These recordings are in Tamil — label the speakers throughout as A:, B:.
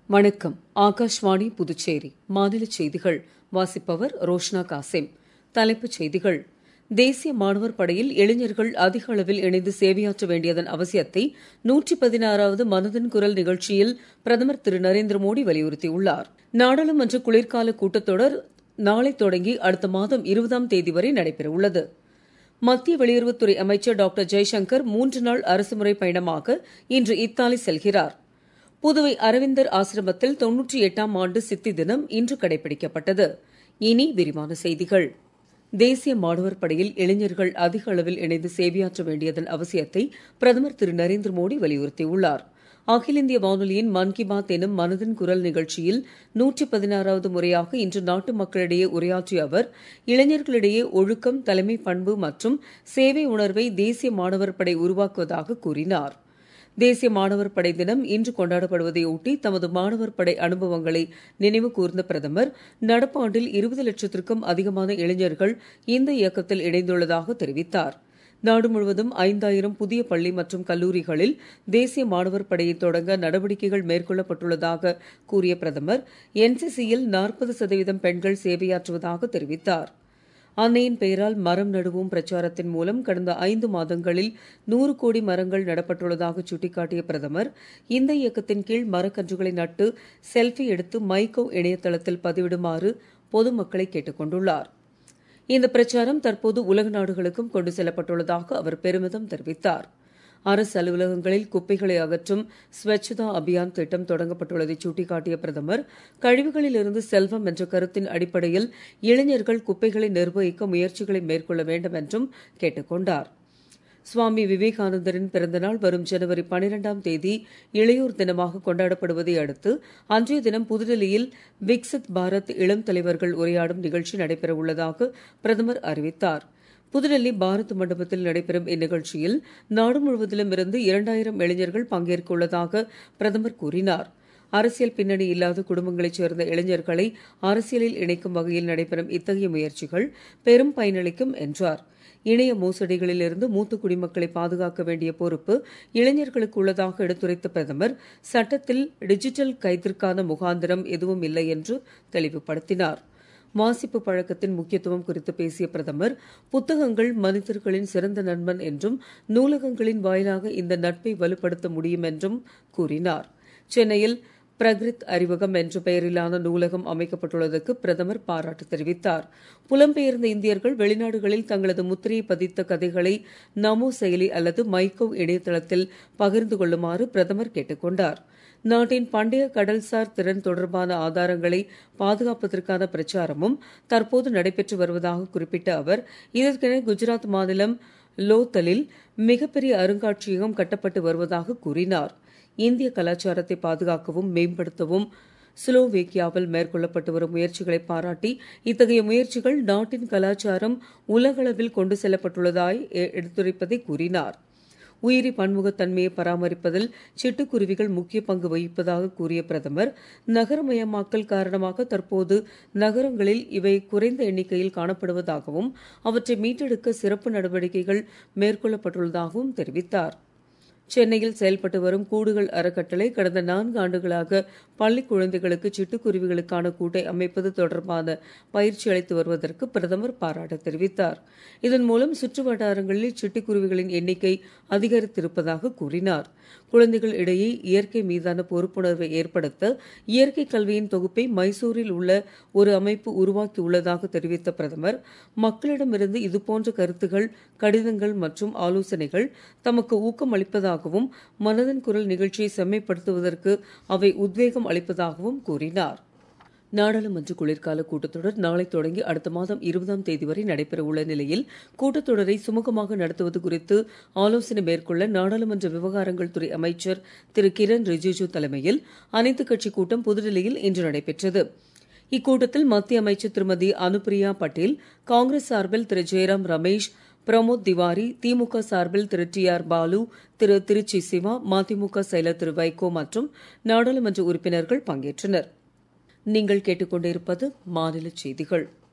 A: வணக்கம் ஆகாஷ்வாணி புதுச்சேரி மாநில செய்திகள் வாசிப்பவர் ரோஷ்னா காசிம் தலைப்புச் செய்திகள் தேசிய மாணவர் படையில் இளைஞர்கள் அதிக அளவில் இணைந்து சேவையாற்ற வேண்டியதன் அவசியத்தை நூற்றி பதினாறாவது மனதின் குரல் நிகழ்ச்சியில் பிரதமர் திரு நரேந்திர மோடி வலியுறுத்தியுள்ளார் நாடாளுமன்ற குளிர்கால கூட்டத்தொடர் நாளை தொடங்கி அடுத்த மாதம் இருபதாம் தேதி வரை நடைபெறவுள்ளது மத்திய வெளியுறவுத்துறை அமைச்சர் டாக்டர் ஜெய்சங்கர் மூன்று நாள் அரசுமுறை பயணமாக இன்று இத்தாலி செல்கிறார் புதுவை அரவிந்தர் ஆசிரமத்தில் தொன்னூற்றி எட்டாம் ஆண்டு சித்தி தினம் இன்று கடைபிடிக்கப்பட்டது இனி விரிவான செய்திகள் தேசிய மாணவர் படையில் இளைஞர்கள் அதிக அளவில் இணைந்து சேவையாற்ற வேண்டியதன் அவசியத்தை பிரதமர் திரு நரேந்திர மோடி வலியுறுத்தியுள்ளார் அகில இந்திய வானொலியின் மன் கி பாத் எனும் மனதின் குரல் நிகழ்ச்சியில் நூற்றி பதினாறாவது முறையாக இன்று நாட்டு மக்களிடையே உரையாற்றிய அவர் இளைஞர்களிடையே ஒழுக்கம் தலைமை பண்பு மற்றும் சேவை உணர்வை தேசிய மாணவர் படை உருவாக்குவதாக கூறினார் தேசிய மாணவர் படை தினம் இன்று கொண்டாடப்படுவதையொட்டி தமது மாணவர் படை அனுபவங்களை நினைவு கூர்ந்த பிரதமர் நடப்பாண்டில் இருபது லட்சத்திற்கும் அதிகமான இளைஞர்கள் இந்த இயக்கத்தில் இணைந்துள்ளதாக தெரிவித்தார் நாடு முழுவதும் ஐந்தாயிரம் புதிய பள்ளி மற்றும் கல்லூரிகளில் தேசிய மாணவர் படையை தொடங்க நடவடிக்கைகள் மேற்கொள்ளப்பட்டுள்ளதாக கூறிய பிரதமர் என்சிசியில் நாற்பது சதவீதம் பெண்கள் சேவையாற்றுவதாக தெரிவித்தார் அன்னையின் பெயரால் மரம் நடுவோம் பிரச்சாரத்தின் மூலம் கடந்த ஐந்து மாதங்களில் நூறு கோடி மரங்கள் நடப்பட்டுள்ளதாக சுட்டிக்காட்டிய பிரதமர் இந்த இயக்கத்தின் கீழ் மரக்கன்றுகளை நட்டு செல்ஃபி எடுத்து மைகோ இணையதளத்தில் பதிவிடுமாறு பொதுமக்களை கேட்டுக் கொண்டுள்ளார் இந்த பிரச்சாரம் தற்போது உலக நாடுகளுக்கும் கொண்டு செல்லப்பட்டுள்ளதாக அவர் பெருமிதம் தெரிவித்தார் அரசு அலுவலகங்களில் குப்பைகளை அகற்றும் ஸ்வச்சதா அபியான் திட்டம் தொடங்கப்பட்டுள்ளதை சுட்டிக்காட்டிய பிரதமர் கழிவுகளில் இருந்து செல்வம் என்ற கருத்தின் அடிப்படையில் இளைஞர்கள் குப்பைகளை நிர்வகிக்க முயற்சிகளை மேற்கொள்ள வேண்டும் என்றும் கேட்டுக் கொண்டார் சுவாமி விவேகானந்தரின் பிறந்தநாள் வரும் ஜனவரி பனிரெண்டாம் தேதி இளையோர் தினமாக கொண்டாடப்படுவதை அடுத்து அன்றைய தினம் புதுடெல்லியில் விக்சித் பாரத் இளம் தலைவர்கள் உரையாடும் நிகழ்ச்சி நடைபெற உள்ளதாக பிரதமர் அறிவித்தார் புதுடெல்லி பாரத் மண்டபத்தில் நடைபெறும் இந்நிகழ்ச்சியில் நாடு முழுவதிலும் இருந்து இரண்டாயிரம் இளைஞர்கள் பங்கேற்க உள்ளதாக பிரதமர் கூறினார் அரசியல் பின்னணி இல்லாத குடும்பங்களைச் சேர்ந்த இளைஞர்களை அரசியலில் இணைக்கும் வகையில் நடைபெறும் இத்தகைய முயற்சிகள் பெரும் பயனளிக்கும் என்றார் இணைய மோசடிகளில் இருந்து மூத்த குடிமக்களை பாதுகாக்க வேண்டிய பொறுப்பு இளைஞர்களுக்கு உள்ளதாக எடுத்துரைத்த பிரதமர் சட்டத்தில் டிஜிட்டல் கைதிற்கான முகாந்திரம் எதுவும் இல்லை என்று தெளிவுபடுத்தினார் வாசிப்பு பழக்கத்தின் முக்கியத்துவம் குறித்து பேசிய பிரதமர் புத்தகங்கள் மனிதர்களின் சிறந்த நண்பன் என்றும் நூலகங்களின் வாயிலாக இந்த நட்பை வலுப்படுத்த முடியும் என்றும் கூறினார் சென்னையில் பிரகிருத் அறிவகம் என்ற பெயரிலான நூலகம் அமைக்கப்பட்டுள்ளதற்கு பிரதமர் பாராட்டு தெரிவித்தார் புலம்பெயர்ந்த இந்தியர்கள் வெளிநாடுகளில் தங்களது முத்திரையை பதித்த கதைகளை நமோ செயலி அல்லது மைகோ இணையதளத்தில் பகிர்ந்து கொள்ளுமாறு பிரதமர் கேட்டுக் கொண்டார் நாட்டின் பண்டைய கடல்சார் திறன் தொடர்பான ஆதாரங்களை பாதுகாப்பதற்கான பிரச்சாரமும் தற்போது நடைபெற்று வருவதாக குறிப்பிட்ட அவர் இதற்கென குஜராத் மாநிலம் லோத்தலில் மிகப்பெரிய அருங்காட்சியகம் கட்டப்பட்டு வருவதாக கூறினார் இந்திய கலாச்சாரத்தை பாதுகாக்கவும் மேம்படுத்தவும் ஸ்லோவேக்கியாவில் மேற்கொள்ளப்பட்டு வரும் முயற்சிகளை பாராட்டி இத்தகைய முயற்சிகள் நாட்டின் கலாச்சாரம் உலகளவில் கொண்டு செல்லப்பட்டுள்ளதாய் எடுத்துரைப்பதை கூறினார் உயிரி பன்முகத்தன்மையை பராமரிப்பதில் சிட்டுக்குருவிகள் முக்கிய பங்கு வகிப்பதாக கூறிய பிரதமர் நகரமயமாக்கல் காரணமாக தற்போது நகரங்களில் இவை குறைந்த எண்ணிக்கையில் காணப்படுவதாகவும் அவற்றை மீட்டெடுக்க சிறப்பு நடவடிக்கைகள் மேற்கொள்ளப்பட்டுள்ளதாகவும் தெரிவித்தார் சென்னையில் செயல்பட்டு வரும் கூடுகள் அறக்கட்டளை கடந்த நான்கு ஆண்டுகளாக பள்ளி குழந்தைகளுக்கு சிட்டுக்குருவிகளுக்கான கூட்டை அமைப்பது தொடர்பான பயிற்சி அளித்து வருவதற்கு பிரதமர் பாராட்டு தெரிவித்தார் இதன் மூலம் சுற்று வட்டாரங்களில் சிட்டுக்குருவிகளின் எண்ணிக்கை அதிகரித்திருப்பதாக கூறினார் குழந்தைகள் இடையே இயற்கை மீதான பொறுப்புணர்வை ஏற்படுத்த இயற்கை கல்வியின் தொகுப்பை மைசூரில் உள்ள ஒரு அமைப்பு உருவாக்கியுள்ளதாக தெரிவித்த பிரதமர் மக்களிடமிருந்து இதுபோன்ற கருத்துகள் கடிதங்கள் மற்றும் ஆலோசனைகள் தமக்கு ஊக்கம் அளிப்பதாகவும் மனதின் குரல் நிகழ்ச்சியை செம்மைப்படுத்துவதற்கு அவை உத்வேகம் அளிப்பதாகவும் கூறினார் நாடாளுமன்ற குளிர்கால கூட்டத்தொடர் நாளை தொடங்கி அடுத்த மாதம் இருபதாம் தேதி வரை நடைபெற உள்ள நிலையில் கூட்டத்தொடரை சுமூகமாக நடத்துவது குறித்து ஆலோசனை மேற்கொள்ள நாடாளுமன்ற விவகாரங்கள் துறை அமைச்சர் திரு கிரண் ரிஜிஜு தலைமையில் அனைத்துக் கட்சி கூட்டம் புதுடெல்லியில் இன்று நடைபெற்றது இக்கூட்டத்தில் மத்திய அமைச்சர் திருமதி அனுப்பிரியா பட்டேல் காங்கிரஸ் சார்பில் திரு ஜெயராம் ரமேஷ் பிரமோத் திவாரி திமுக சார்பில் திரு டி ஆர் பாலு திரு திருச்சி சிவா மதிமுக செயலர் திரு வைகோ மற்றும் நாடாளுமன்ற உறுப்பினர்கள் பங்கேற்றனர் நீங்கள் கேட்டுக்கொண்டிருப்பது மாநில செய்திகள்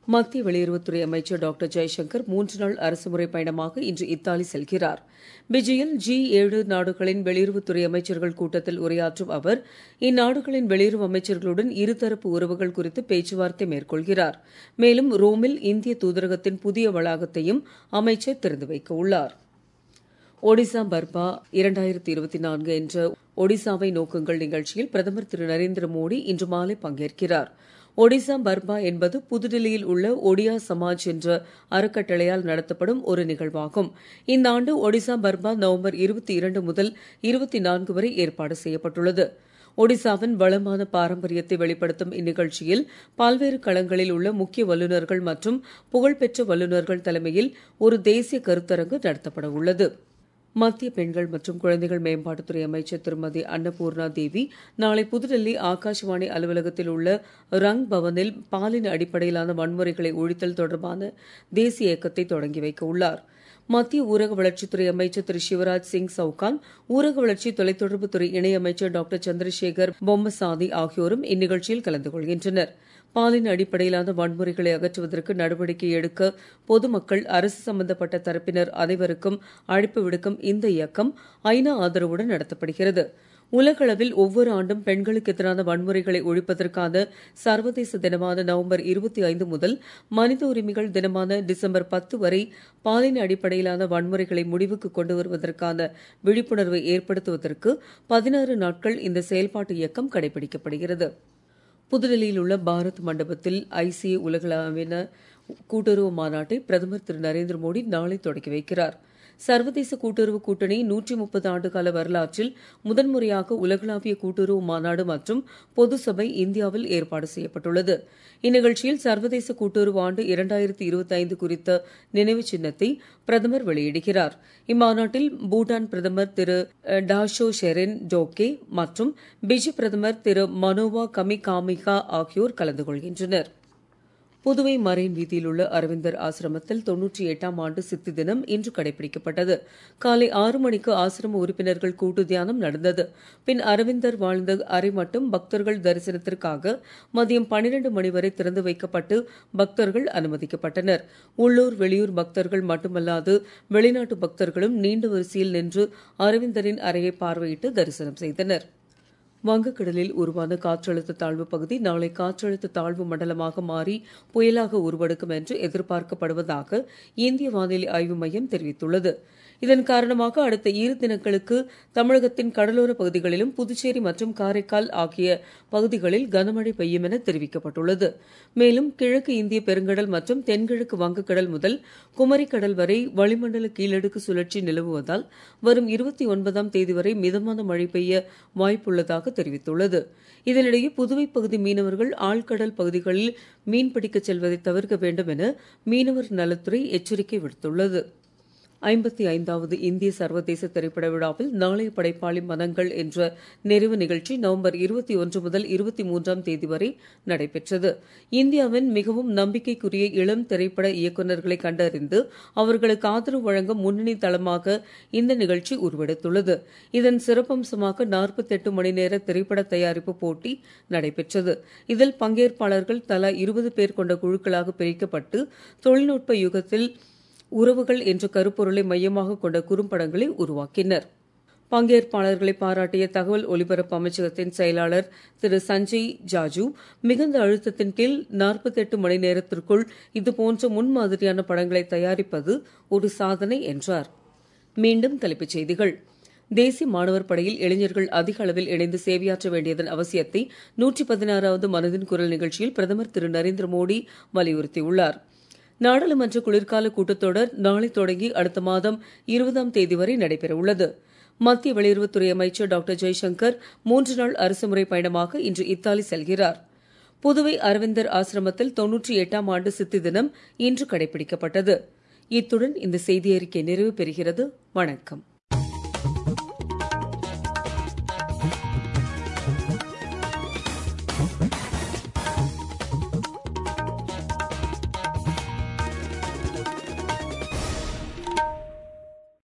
A: மத்திய வெளியுறவுத்துறை அமைச்சர் டாக்டர் ஜெய்சங்கர் மூன்று நாள் அரசுமுறை பயணமாக இன்று இத்தாலி செல்கிறார் பிஜியில் ஜி ஏழு நாடுகளின் வெளியுறவுத்துறை அமைச்சர்கள் கூட்டத்தில் உரையாற்றும் அவர் இந்நாடுகளின் வெளியுறவு அமைச்சர்களுடன் இருதரப்பு உறவுகள் குறித்து பேச்சுவார்த்தை மேற்கொள்கிறார் மேலும் ரோமில் இந்திய தூதரகத்தின் புதிய வளாகத்தையும் அமைச்சர் திறந்து வைக்க உள்ளார் ஒடிசா பர்பா இரண்டாயிரத்தி இருபத்தி நான்கு என்ற ஒடிசாவை நோக்குங்கள் நிகழ்ச்சியில் பிரதமர் திரு நரேந்திர மோடி இன்று மாலை பங்கேற்கிறார் ஒடிசா பர்பா என்பது புதுடில்லியில் உள்ள ஒடியா சமாஜ் என்ற அறக்கட்டளையால் நடத்தப்படும் ஒரு நிகழ்வாகும் இந்த ஆண்டு ஒடிசா பர்பா நவம்பர் இருபத்தி இரண்டு முதல் இருபத்தி நான்கு வரை ஏற்பாடு செய்யப்பட்டுள்ளது ஒடிசாவின் வளமான பாரம்பரியத்தை வெளிப்படுத்தும் இந்நிகழ்ச்சியில் பல்வேறு களங்களில் உள்ள முக்கிய வல்லுநர்கள் மற்றும் புகழ்பெற்ற வல்லுநர்கள் தலைமையில் ஒரு தேசிய கருத்தரங்கு நடத்தப்பட உள்ளது மத்திய பெண்கள் மற்றும் குழந்தைகள் மேம்பாட்டுத்துறை அமைச்சர் திருமதி அன்னபூர்ணா தேவி நாளை புதுடெல்லி ஆகாஷவாணி அலுவலகத்தில் உள்ள ரங் பவனில் பாலின அடிப்படையிலான வன்முறைகளை ஒழித்தல் தொடர்பான தேசிய இயக்கத்தை தொடங்கி வைக்க உள்ளார் மத்திய ஊரக வளர்ச்சித்துறை அமைச்சர் திரு சிவராஜ் சிங் சவுகான் ஊரக வளர்ச்சி தொலைத்தொடர்புத்துறை இணையமைச்சர் டாக்டர் சந்திரசேகர் பொம்மசாதி ஆகியோரும் இந்நிகழ்ச்சியில் கலந்து கொள்கின்றனர் பாலின அடிப்படையிலான வன்முறைகளை அகற்றுவதற்கு நடவடிக்கை எடுக்க பொதுமக்கள் அரசு சம்பந்தப்பட்ட தரப்பினர் அனைவருக்கும் அழைப்பு விடுக்கும் இந்த இயக்கம் ஐநா ஆதரவுடன் நடத்தப்படுகிறது உலகளவில் ஒவ்வொரு ஆண்டும் பெண்களுக்கு எதிரான வன்முறைகளை ஒழிப்பதற்கான சர்வதேச தினமான நவம்பர் இருபத்தி ஐந்து முதல் மனித உரிமைகள் தினமான டிசம்பர் பத்து வரை பாலின அடிப்படையிலான வன்முறைகளை முடிவுக்கு கொண்டு வருவதற்கான விழிப்புணர்வை ஏற்படுத்துவதற்கு பதினாறு நாட்கள் இந்த செயல்பாட்டு இயக்கம் கடைபிடிக்கப்படுகிறது புதுடெல்லியில் உள்ள பாரத் மண்டபத்தில் ஐசிஏ உலகளவின கூட்டுறவு மாநாட்டை பிரதமர் திரு நரேந்திர மோடி நாளை தொடக்கி வைக்கிறார் சர்வதேச கூட்டுறவு கூட்டணி நூற்றி முப்பது ஆண்டுகால வரலாற்றில் முதன்முறையாக உலகளாவிய கூட்டுறவு மாநாடு மற்றும் பொது சபை இந்தியாவில் ஏற்பாடு செய்யப்பட்டுள்ளது இந்நிகழ்ச்சியில் சர்வதேச கூட்டுறவு ஆண்டு இரண்டாயிரத்தி இருபத்தி ஐந்து குறித்த நினைவு சின்னத்தை பிரதமர் வெளியிடுகிறார் இம்மாநாட்டில் பூட்டான் பிரதமர் திரு டாஷோ ஷெரின் டோக்கே மற்றும் பிஜி பிரதமர் திரு மனோவா கமிகாமிகா ஆகியோர் கலந்து கொள்கின்றனர் புதுவை மரைன் வீதியில் உள்ள அரவிந்தர் ஆசிரமத்தில் தொன்னூற்றி எட்டாம் ஆண்டு சித்தி தினம் இன்று கடைபிடிக்கப்பட்டது காலை ஆறு மணிக்கு ஆசிரம உறுப்பினர்கள் கூட்டு தியானம் நடந்தது பின் அரவிந்தர் வாழ்ந்த அறை மட்டும் பக்தர்கள் தரிசனத்திற்காக மதியம் பனிரெண்டு மணி வரை திறந்து வைக்கப்பட்டு பக்தர்கள் அனுமதிக்கப்பட்டனர் உள்ளூர் வெளியூர் பக்தர்கள் மட்டுமல்லாது வெளிநாட்டு பக்தர்களும் நீண்ட வரிசையில் நின்று அரவிந்தரின் அறையை பார்வையிட்டு தரிசனம் செய்தனர் வங்கக்கடலில் உருவான காற்றழுத்த தாழ்வு பகுதி நாளை காற்றழுத்த தாழ்வு மண்டலமாக மாறி புயலாக உருவெடுக்கும் என்று எதிர்பார்க்கப்படுவதாக இந்திய வானிலை ஆய்வு மையம் தெரிவித்துள்ளது இதன் காரணமாக அடுத்த இரு தினங்களுக்கு தமிழகத்தின் கடலோர பகுதிகளிலும் புதுச்சேரி மற்றும் காரைக்கால் ஆகிய பகுதிகளில் கனமழை பெய்யும் என தெரிவிக்கப்பட்டுள்ளது மேலும் கிழக்கு இந்திய பெருங்கடல் மற்றும் தென்கிழக்கு வங்கக்கடல் முதல் குமரிக்கடல் வரை வளிமண்டல கீழடுக்கு சுழற்சி நிலவுவதால் வரும் இருபத்தி ஒன்பதாம் தேதி வரை மிதமான மழை பெய்ய வாய்ப்புள்ளதாக தெரிவித்துள்ளது இதனிடையே புதுவை பகுதி மீனவர்கள் ஆழ்கடல் பகுதிகளில் மீன்பிடிக்கச் செல்வதை தவிர்க்க வேண்டும் என மீனவர் நலத்துறை எச்சரிக்கை விடுத்துள்ளது ஐம்பத்தி ஐந்தாவது இந்திய சர்வதேச திரைப்பட விழாவில் நாளைய படைப்பாளி மனங்கள் என்ற நிறைவு நிகழ்ச்சி நவம்பர் இருபத்தி ஒன்று முதல் இருபத்தி மூன்றாம் தேதி வரை நடைபெற்றது இந்தியாவின் மிகவும் நம்பிக்கைக்குரிய இளம் திரைப்பட இயக்குநர்களை கண்டறிந்து அவர்களுக்கு ஆதரவு வழங்க முன்னணி தளமாக இந்த நிகழ்ச்சி உருவெடுத்துள்ளது இதன் சிறப்பம்சமாக நாற்பத்தெட்டு மணி நேர திரைப்பட தயாரிப்பு போட்டி நடைபெற்றது இதில் பங்கேற்பாளர்கள் தலா இருபது பேர் கொண்ட குழுக்களாக பிரிக்கப்பட்டு தொழில்நுட்ப யுகத்தில் உறவுகள் என்ற கருப்பொருளை மையமாக கொண்ட குறும்படங்களை உருவாக்கினர் பங்கேற்பாளர்களை பாராட்டிய தகவல் ஒலிபரப்பு அமைச்சகத்தின் செயலாளர் திரு சஞ்சய் ஜாஜு மிகுந்த அழுத்தத்தின் கீழ் நாற்பத்தெட்டு மணி நேரத்திற்குள் இதுபோன்ற முன்மாதிரியான படங்களை தயாரிப்பது ஒரு சாதனை என்றார் மீண்டும் தலைப்புச் செய்திகள் தேசிய மாணவர் படையில் இளைஞர்கள் அதிக அளவில் இணைந்து சேவையாற்ற வேண்டியதன் அவசியத்தை நூற்றி பதினாறாவது மனதின் குரல் நிகழ்ச்சியில் பிரதமர் திரு நரேந்திர மோடி வலியுறுத்தியுள்ளார் நாடாளுமன்ற குளிர்கால கூட்டத்தொடர் நாளை தொடங்கி அடுத்த மாதம் இருபதாம் தேதி வரை நடைபெற உள்ளது மத்திய வெளியுறவுத்துறை அமைச்சர் டாக்டர் ஜெய்சங்கர் மூன்று நாள் அரசுமுறை பயணமாக இன்று இத்தாலி செல்கிறார் புதுவை அரவிந்தர் ஆசிரமத்தில் தொன்னூற்றி எட்டாம் ஆண்டு சித்தி தினம் இன்று கடைபிடிக்கப்பட்டது இத்துடன் இந்த செய்தி அறிக்கை நிறைவு பெறுகிறது வணக்கம்